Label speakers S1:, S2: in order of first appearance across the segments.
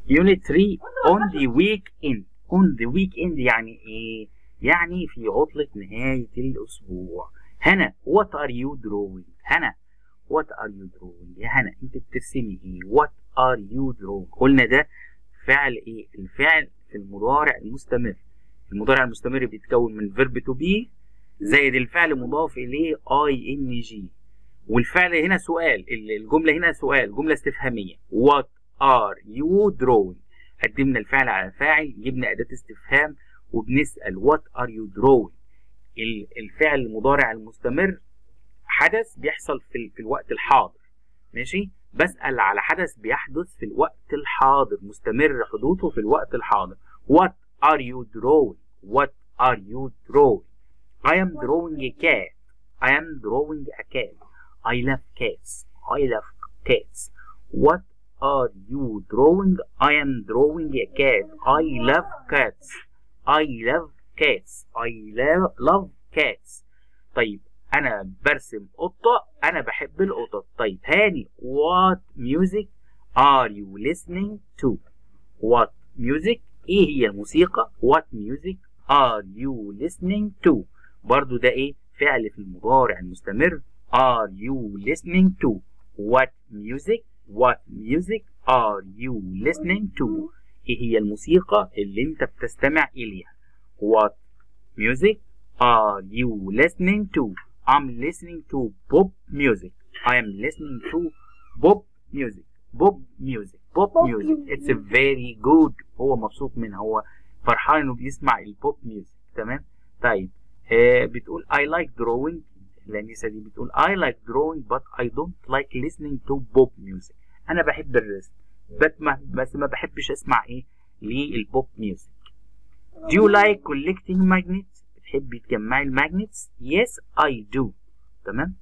S1: Unit 3 on the weekend on the weekend يعني ايه؟ يعني في عطلة نهاية الأسبوع هنا what are you drawing؟ هنا what are you drawing؟ يا هنا أنت بترسمي إيه؟ what are you drawing؟ قلنا ده فعل إيه؟ الفعل في المضارع المستمر المضارع المستمر بيتكون من verb to be زائد الفعل مضاف إليه ing والفعل هنا سؤال الجملة هنا سؤال جملة استفهامية what are you drawing قدمنا الفعل على فاعل جبنا أداة استفهام وبنسأل what are you drawing الفعل المضارع المستمر حدث بيحصل في, في الوقت الحاضر ماشي بسأل على حدث بيحدث في الوقت الحاضر مستمر حدوثه في الوقت الحاضر what are you drawing what are you drawing I am drawing a cat I am drawing a cat I love cats I love cats what are you drawing I am drawing a cat I love cats I love cats I love, love cats طيب أنا برسم قطة أنا بحب القطط طيب هاني what music are you listening to what music إيه هي الموسيقى what music are you listening to برضو ده إيه فعل في المضارع المستمر are you listening to what music what music are you listening to ايه هي الموسيقى اللي انت بتستمع اليها what music are you listening to I'm listening to pop music I am listening to pop music pop music pop music it's a very good هو مبسوط منها هو فرحان انه بيسمع البوب ميوزك تمام طيب آه بتقول I like drawing لانيسا دي بتقول I like drawing but I don't like listening to pop music انا بحب الرسم بس ما, بس ما بحبش اسمع ايه للبوب ميوزك Do you like collecting magnets بتحبي تجمعي الماجنتس Yes I do تمام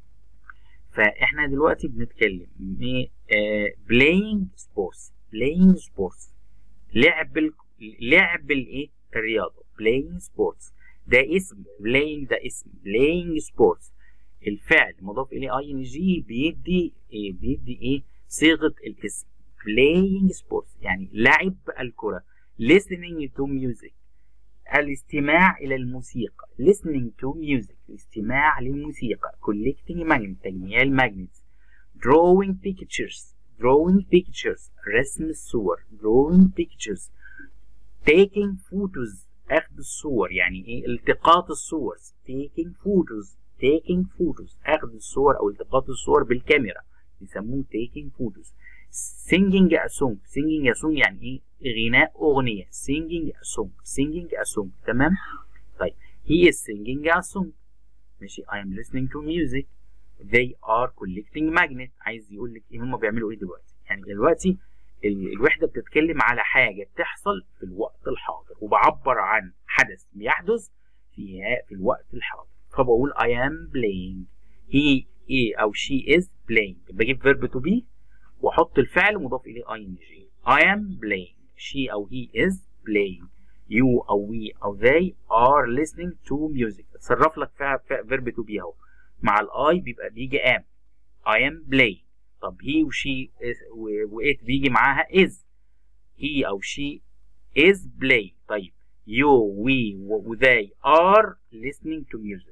S1: فاحنا دلوقتي بنتكلم ايه آه playing sports playing sports لعب ال... لعب الايه الرياضه playing sports ده اسم playing ده اسم playing sports الفعل مضاف اليه اي ان جي بيدي إيه بيدي ايه صيغه الاسم playing sports يعني لعب الكره listening to music الاستماع الى الموسيقى listening to music الاستماع للموسيقى collecting magnet تجميع الماجنت drawing pictures drawing pictures رسم الصور drawing pictures taking photos اخذ الصور يعني ايه التقاط الصور taking photos taking photos اخذ الصور او التقاط الصور بالكاميرا يسموه taking photos singing a song singing a song يعني ايه غناء اغنيه singing a song singing a song تمام طيب he is singing a song ماشي I am listening to music they are collecting magnet عايز يقول لك ايه هم بيعملوا ايه دلوقتي يعني دلوقتي الوحده بتتكلم على حاجه بتحصل في الوقت الحاضر وبعبر عن حدث بيحدث في في الوقت الحاضر فبقول I am playing he he او she is playing بجيب verb to be واحط الفعل مضاف اليه ing I am playing she أو he is playing you أو we أو they are listening to music تصرف لك فيها verb to be أهو مع الاي بيبقى بيجي am I am playing طب he و she و it بيجي معاها is he أو she is playing طيب you we و they are listening to music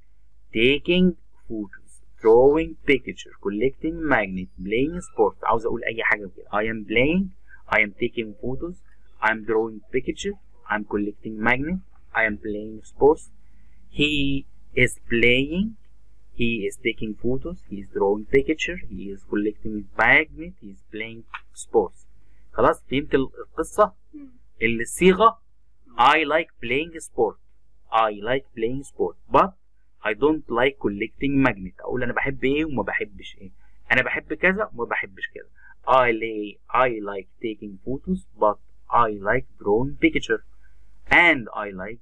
S1: taking photos drawing picture collecting magnet playing sport عاوز اقول اي حاجه كده I am playing I am taking photos I'm drawing picture I'm collecting magnet I am playing sports he is playing he is taking photos he is drawing picture he is collecting magnet he is playing sports خلاص فهمت القصة الصيغة I like playing sport I like playing sport but I don't like collecting magnet اقول انا بحب ايه وما بحبش ايه انا بحب كذا وما بحبش كذا I lay I like taking photos but I like drawing picture and I like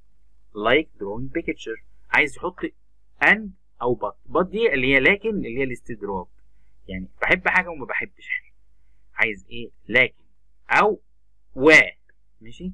S1: like drawing picture عايز يحط and او but but دي اللي هي لكن اللي هي الاستدراك يعني بحب حاجه وما بحبش حاجه عايز ايه لكن او و ماشي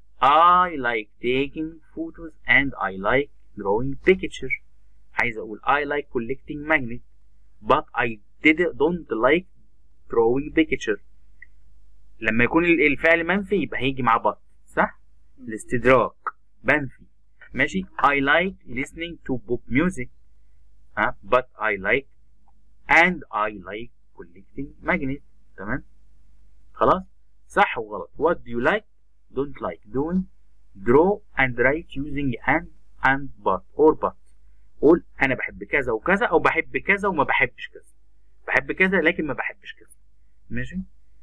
S1: I like taking photos and I like drawing picture عايز اقول I like collecting magnet but I didn't don't like drawing picture لما يكون ال- الفعل منفي يبقى هيجي معاه but صح الاستدراك منفي ماشي I like listening to pop music ها but I like and I like collecting magnet تمام خلاص صح وغلط what do you like don't like don't draw and write using and and but or but قول انا بحب كذا وكذا او بحب كذا وما بحبش كذا بحب كذا لكن ما بحبش كذا ماشي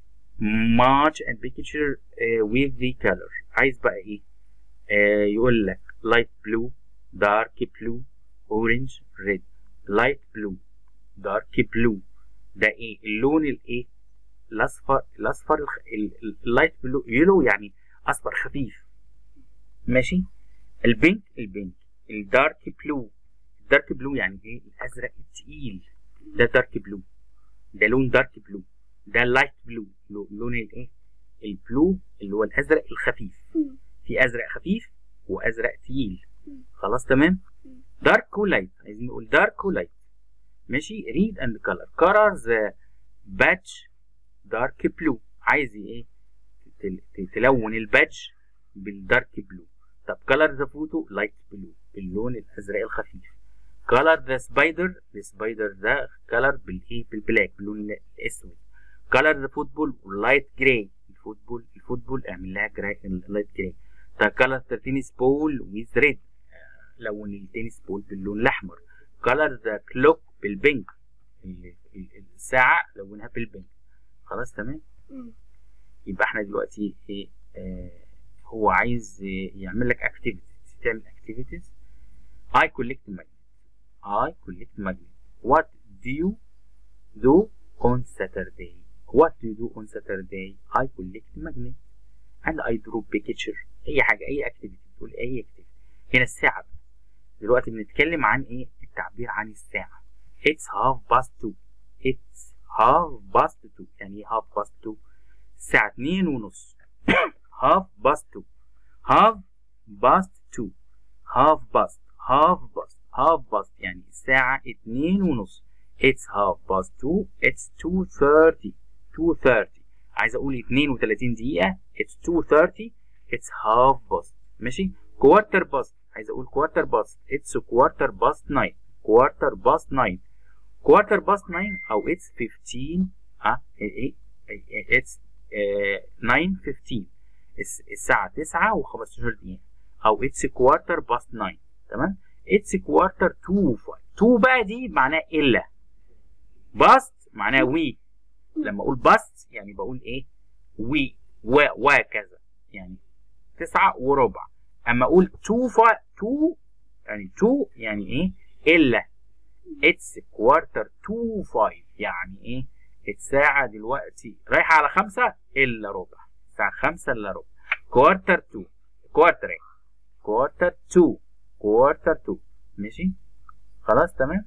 S1: match and picture uh, with the color عايز بقى ايه آه يقول لك light blue dark blue orange red light blue dark blue ده ايه اللون الايه الاصفر الاصفر اللايت بلو يلو يعني اصفر خفيف ماشي البينك البينك الدارك بلو الدارك بلو يعني ايه الازرق التقيل ده دارك بلو ده لون دارك بلو ده لايت بلو لون الايه البلو اللي هو الازرق الخفيف في ازرق خفيف وازرق تقيل خلاص تمام دارك ولايت عايزين نقول دارك ولايت ماشي ريد اند كلر كلرز باتش دارك بلو عايز ايه تل- ت- تلون البادج بالدارك بلو طب كلر ذا فوتو لايت بلو باللون الازرق الخفيف كلر ذا سبايدر السبايدر ده كلر بالايه بالبلاك باللون الاسود كلر ذا فوتبول لايت جراي الفوتبول الفوتبول اعمل لها جراي لايت جراي طب كلر ذا تنس بول ويز ريد لون التنس بول باللون الاحمر كلر ذا كلوك بالبينك ال- ال- الساعه لونها بالبينك خلاص تمام يبقى احنا دلوقتي ايه آه هو عايز آه، يعمل لك activities تعمل activities I collect magnet I collect magnet what do you do on Saturday what do you do on Saturday I collect magnet and I draw picture اي حاجه اي activity تقول اي activity هنا الساعه بقى. دلوقتي بنتكلم عن ايه التعبير عن الساعه it's half past two it's half past two يعني ايه half past two الساعة اتنين ونص half past two half past two half past half past half past يعني الساعة اتنين ونص it's half past two it's two thirty two thirty عايز أقول اتنين وتلاتين دقيقة it's two thirty it's half past ماشي quarter past عايز أقول quarter past it's quarter past nine quarter past nine quarter past nine أو it's fifteen ها ايه ايه it's uh, 9:15 الس- الساعة 9 و15 دقيقة أو it's quarter past 9 تمام it's quarter to 5 to بقى دي معناها إلا past معناها وي لما أقول past يعني بقول إيه وي و وكذا يعني 9 وربع أما أقول to ف to يعني to يعني إيه إلا it's quarter to 5 يعني إيه الساعة دلوقتي رايحة على خمسة إلا ربع الساعة خمسة إلا ربع كوارتر تو كوارتر إيه كوارتر تو كوارتر تو ماشي خلاص تمام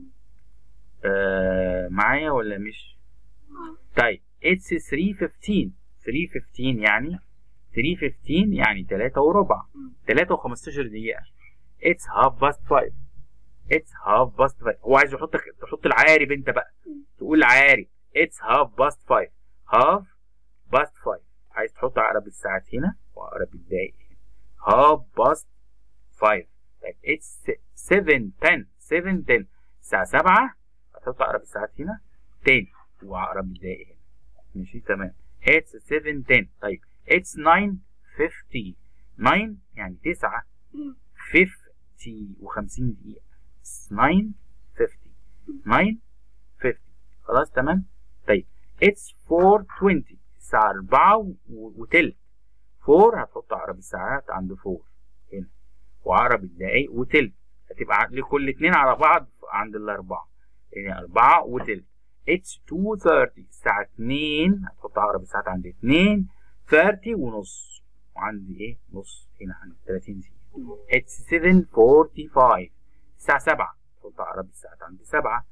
S1: آه معايا ولا مش طيب it's 3:15 3:15 يعني 3:15 يعني 3 وربع 3 و15 دقيقة it's half past 5 it's half past 5 هو عايز يحطك تحط العارب انت بقى تقول عارب it's half past 5 half past 5 عايز تحط عقرب الساعات هنا وعقرب الدقايق هنا half past 5 طيب it's 7 10 7 10 الساعة 7 هتحط عقرب الساعات هنا 10 وعقرب الدقايق هنا ماشي تمام it's 7 10 طيب it's 9 50 9 يعني 9 50 و50 دقيقة 9 50 9 50 خلاص تمام طيب it's 4:20 الساعة 4 وتلت 4 هتحط عقرب الساعات عند 4 هنا وعقرب الدقايق وتلت هتبقى ع- لكل اتنين على بعض عند الأربعة يعني أربعة وتلت it's 2:30 الساعة 2 هتحط عقرب الساعات عند 2 30 ونص وعندي ايه نص هنا عند 30 دقيقة it's 7:45 الساعة 7 تحط عقرب الساعات عند 7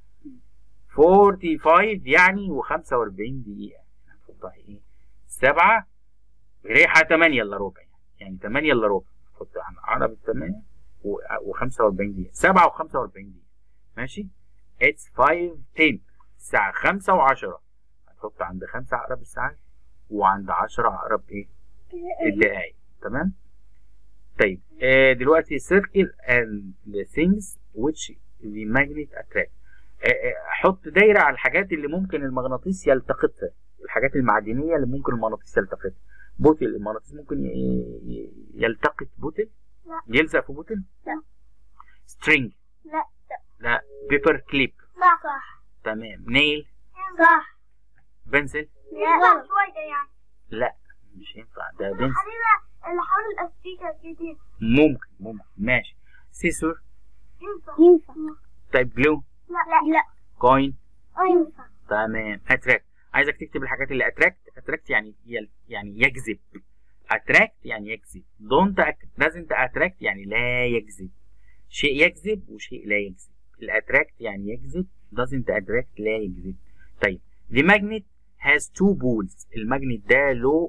S1: 45 يعني و45 دقيقة هتحطها ايه 7 ريحة 8 الا ربع يعني يعني 8 الا ربع تحط عن عقرب الثمانية و45 دقيقة 7 و45 دقيقة ماشي it's 5 10 الساعة 5 و10 هتحط عند 5 عقرب الساعات وعند 10 عقرب ايه الدقايق تمام طيب آه دلوقتي circle and the things which the magnet attract آه آه حط دايرة على الحاجات اللي ممكن المغناطيس يلتقطها الحاجات المعدنية اللي ممكن المغناطيس يلتقطها بوتل المغناطيس ممكن ي- ي- يلتقط بوتل
S2: لا.
S1: يلزق في بوتل
S2: لا.
S1: string
S2: لا
S1: لا بيبر كليب
S2: صح صح
S1: تمام نيل
S2: صح
S1: بنسل
S2: لا شوية يعني
S1: لا مش ينفع ده بنسل
S2: الحديدة اللي حول الاستيكة كده
S1: ممكن ممكن ماشي سيسور
S2: ينفع ينفع
S1: طيب جلو
S2: لا لا
S1: كوين
S2: ينفع
S1: تمام اتراكت عايزك تكتب الحاجات اللي اتراكت اتراكت يعني يل يعني يجذب اتراكت يعني يجذب دونت doesn't اتراكت يعني لا يجذب شيء يجذب وشيء لا يجذب الاتراكت يعني يجذب doesn't attract لا يجذب طيب the magnet has two poles الماجنت ده له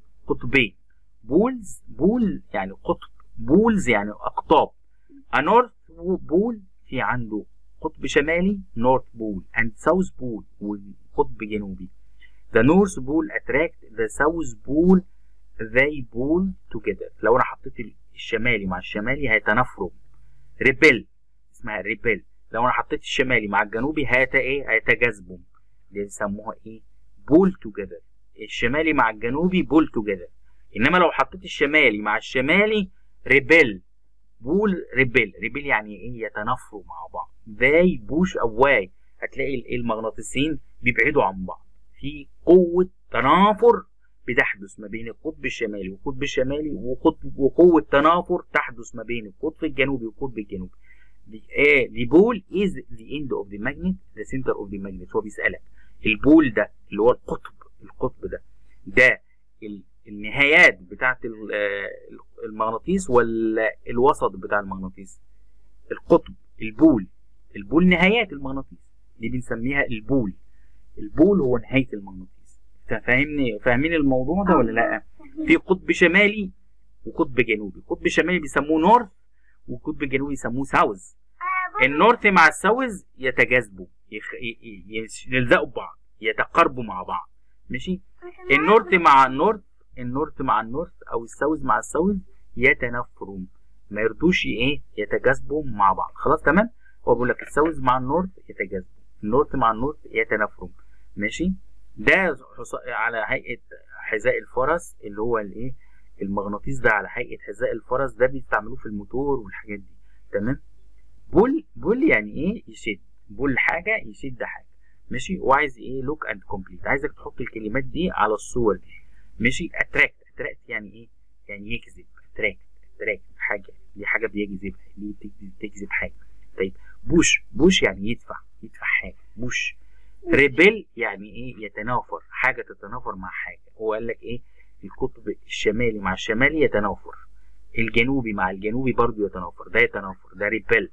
S1: قطبين بولز بول يعني قطب بولز يعني اقطاب a north pole في عنده قطب شمالي نورث بول and south بول وقطب جنوبي the north pole attract the south pole they pull together لو انا حطيت الشمالي مع الشمالي هيتنافروا ريبل اسمها ريبل لو انا حطيت الشمالي مع الجنوبي هيت ايه هيتجاذبوا دي بيسموها ايه بول توجذر الشمالي مع الجنوبي بول توجذر انما لو حطيت الشمالي مع الشمالي ريبل بول ريبل ريبل يعني ايه يتنافروا مع بعض they بوش اواي هتلاقي ال- المغناطيسين بيبعدوا عن بعض في قوة تنافر بتحدث ما بين القطب الشمالي والقطب الشمالي وقطب وقوة تنافر تحدث ما بين القطب الجنوبي والقطب الجنوبي the, eh, the pole is the end of the magnet the center of the magnet هو بيسألك البول ده اللي هو القطب القطب ده ده ال- النهايات بتاعت ال- آه، المغناطيس ولا الوسط بتاع المغناطيس القطب البول البول نهايات المغناطيس دي بنسميها البول البول هو نهاية المغناطيس فا- فاهمني فاهمين الموضوع ده ولا لا في قطب شمالي وقطب جنوبي قطب شمالي بيسموه نورث وقطب جنوبي بيسموه ساوث النورث مع الساوث يتجاذبوا يخ... ي- ي- يلزقوا ببعض يتقاربوا مع بعض ماشي النورث مع النورث النورث مع النورث او الساوث مع الساوث يتنافرون ما يرضوش ايه يتجاذبوا مع بعض خلاص تمام هو بيقول لك الساوث مع النورث يتجاذبوا النورث مع النورث يتنافرون ماشي ده حص- على هيئه حذاء الفرس اللي هو الايه المغناطيس ده على هيئه حذاء الفرس ده بيستعملوه في الموتور والحاجات دي تمام بول بول يعني ايه يشد بول حاجه يشد حاجه ماشي وعايز ايه لوك اند كومبليت عايزك تحط الكلمات دي على الصور دي ماشي اتراكت اتراكت يعني ايه يعني يجذب اتراكت اتراكت حاجه دي حاجه بيجذبها دي بتجذب- بتجذب حاجه طيب بوش بوش يعني يدفع يدفع حاجه بوش ريبل يعني ايه يتنافر حاجه تتنافر مع حاجه هو قال لك ايه القطب الشمالي مع الشمالي يتنافر الجنوبي مع الجنوبي برضو يتنافر ده يتنافر ده ريبل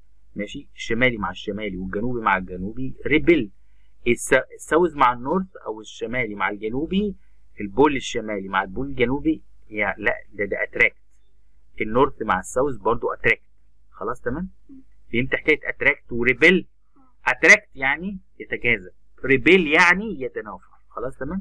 S1: ماشي الشمالي مع الشمالي والجنوبي مع الجنوبي ريبل الس- الساوث مع النورث او الشمالي مع الجنوبي البول الشمالي مع البول الجنوبي يا لا ده ده اتراكت النورث مع الساوث برضو اتراكت خلاص تمام فهمت حكايه اتراكت وريبل اتراكت يعني يتجاذب ريبل يعني يتنافر خلاص تمام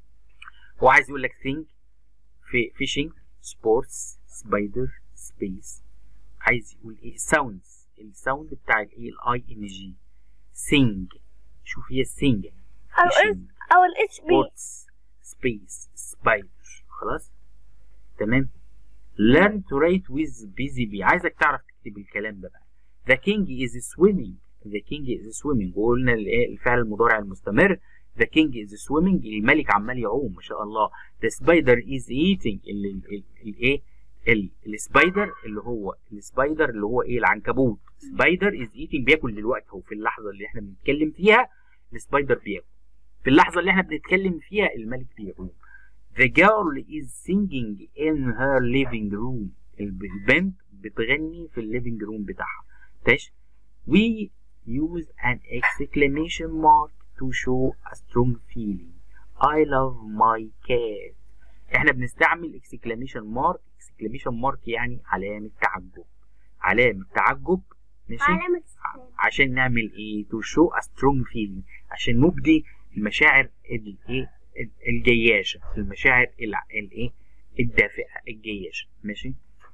S1: هو عايز يقول لك think في فيشنج سبورتس سبايدر سبيس عايز يقول ايه ساوندز الساوند بتاع الايه الاي ان جي سينج شوف هي سينج
S2: او اس او الاتش بي
S1: سبورتس سبيس سبايدر خلاص تمام learn to write with busy bee عايزك تعرف تكتب الكلام ده بقى the king is swimming the king is swimming وقلنا الايه الفعل المضارع المستمر the king is swimming الملك عمال يعوم ما شاء الله the spider is eating الايه السبايدر اللي هو السبايدر اللي هو ايه العنكبوت سبايدر is eating بياكل دلوقتي هو في اللحظه اللي احنا بنتكلم فيها السبايدر بياكل في اللحظه اللي احنا بنتكلم فيها الملك بيعوم The girl is singing in her living room. الب- البنت بتغني في الليفينج روم بتاعها. ماشي؟ We use an exclamation mark to show a strong feeling. I love my cat. احنا بنستعمل exclamation mark exclamation mark يعني علامة تعجب. علامة تعجب ماشي؟
S2: علامة
S1: ع- عشان نعمل ايه to show a strong feeling عشان نبدي المشاعر الايه الجياشه المشاعر الع- الايه الدافئه الجياشه ماشي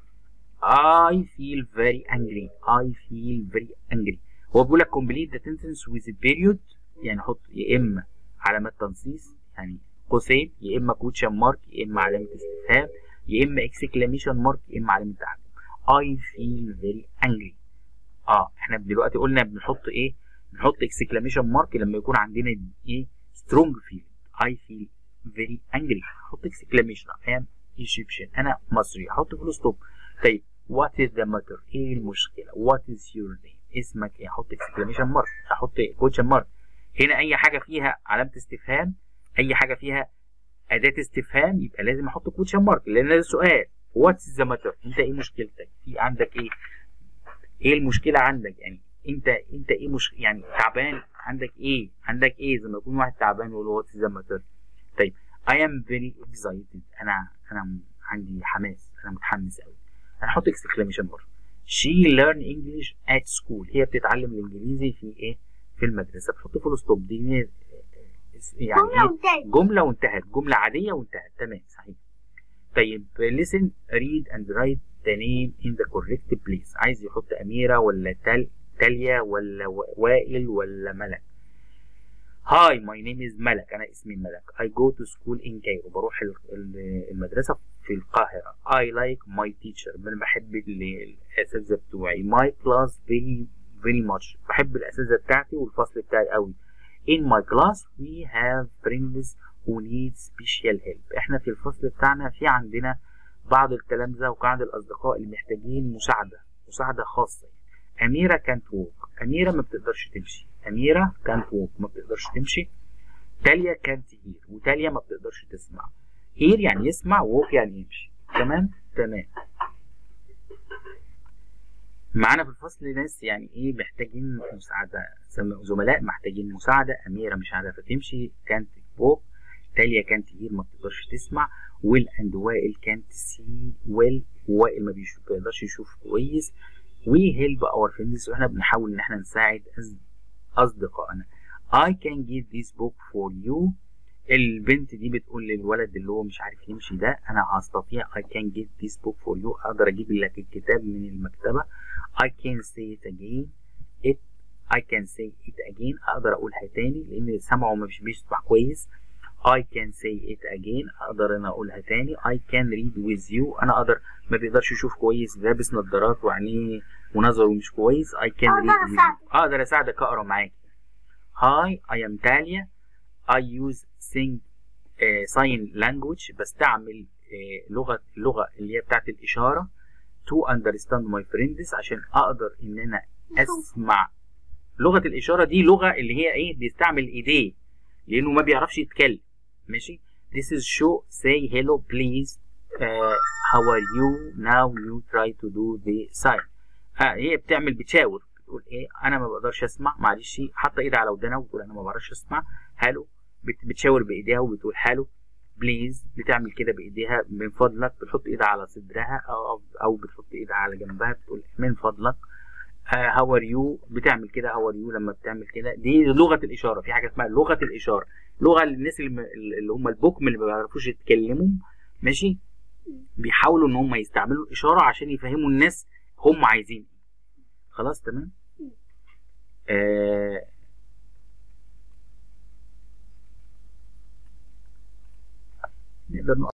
S1: I feel very angry I feel very angry هو بيقول لك complete the sentence with a period يعني حط يا اما علامات تنصيص يعني قوسين يا اما كوتشن مارك يا اما علامه استفهام يا اما exclamation مارك يا اما علامه تعجب I feel very angry اه احنا دلوقتي قلنا بنحط ايه نحط exclamation مارك لما يكون عندنا ايه strong feeling I feel very angry احط exclamation I am Egyptian انا مصري احط فول ستوب طيب what is the matter ايه المشكله what is your name اسمك ايه احط exclamation مارك احط question مارك هنا اي حاجه فيها علامه استفهام اي حاجه فيها اداه استفهام يبقى لازم احط question مارك لان ده سؤال what is the matter انت ايه مشكلتك في عندك ايه ايه المشكله عندك يعني انت انت ايه مش يعني تعبان عندك ايه عندك ايه زي ما يكون واحد تعبان يقول وات از ماتر طيب I am very excited انا انا م- عندي حماس انا متحمس قوي انا هحط exclamation mark she learn English at school هي بتتعلم الانجليزي في ايه في المدرسه بحط فول ستوب دي يعني
S2: جملة
S1: ايه
S2: وانتهت
S1: جمله وانتهت جمله عاديه وانتهت تمام صحيح طيب listen read and write the name in the correct place عايز يحط أميرة ولا تل تاليا ولا و- وائل ولا ملك هاي my name is ملك أنا اسمي ملك I go to school in Cairo بروح ال- ال- المدرسة في القاهرة I like my teacher أنا بحب ال- الأساتذة بتوعي my class very very much بحب الأساتذة بتاعتي والفصل بتاعي قوي in my class we have friends who need special help احنا في الفصل بتاعنا في عندنا بعض التلامذة وبعض الأصدقاء اللي محتاجين مساعدة مساعدة خاصة أميرة كانت ووك أميرة ما بتقدرش تمشي أميرة كانت ووك ما بتقدرش تمشي تاليا كانت هير وتاليا ما بتقدرش تسمع هير يعني يسمع ووك يعني يمشي تمام تمام معانا في الفصل ناس يعني ايه محتاجين مساعدة زم- زملاء محتاجين مساعدة أميرة مش عارفة تمشي كانت ووك تاليا كانت هير ما بتقدرش تسمع ويل اند وائل كانت سي ويل وائل ما بيشوف بيقدرش يشوف كويس وي هيلب اور فريندز واحنا بنحاول ان احنا نساعد أز- اصدقائنا I can give this book for you البنت دي بتقول للولد اللي هو مش عارف يمشي ده انا هستطيع I can give this book for you اقدر اجيب لك الكتاب من المكتبة I can say it again it I can say it again اقدر اقولها تاني لان سمعه مش بيسمع كويس I can say it again اقدر انا اقولها تاني I can read with you انا اقدر ما بيقدرش يشوف كويس لابس نظارات وعينيه ونظره مش كويس I can
S2: أقدر
S1: read with you
S2: أساعدك.
S1: اقدر اساعدك اقرا معاك Hi I am Talia I use sing uh, sign language بستعمل uh, لغة اللغة اللي هي بتاعت الإشارة to understand my friends عشان أقدر إن أنا أسمع لغة الإشارة دي لغة اللي هي إيه بيستعمل إيديه لأنه ما بيعرفش يتكلم ماشي This is show say hello please uh, how are you now you try to do the sign آه هي بتعمل بتشاور بتقول ايه انا ما بقدرش اسمع معلش حاطه ايدها على ودانها وبتقول انا ما بعرفش اسمع هالو بت- بتشاور بايديها وبتقول هالو بليز بتعمل كده بايديها من فضلك بتحط ايدها على صدرها او او بتحط ايدها على جنبها بتقول من فضلك هاو ار يو بتعمل كده هاو ار يو لما بتعمل كده دي لغه الاشاره في حاجه اسمها لغه الاشاره لغه للناس اللي, م- اللي هم البكم اللي ما بيعرفوش يتكلموا ماشي بيحاولوا ان هم يستعملوا الاشاره عشان يفهموا الناس هم عايزين ايه خلاص تمام آه نقدر نقول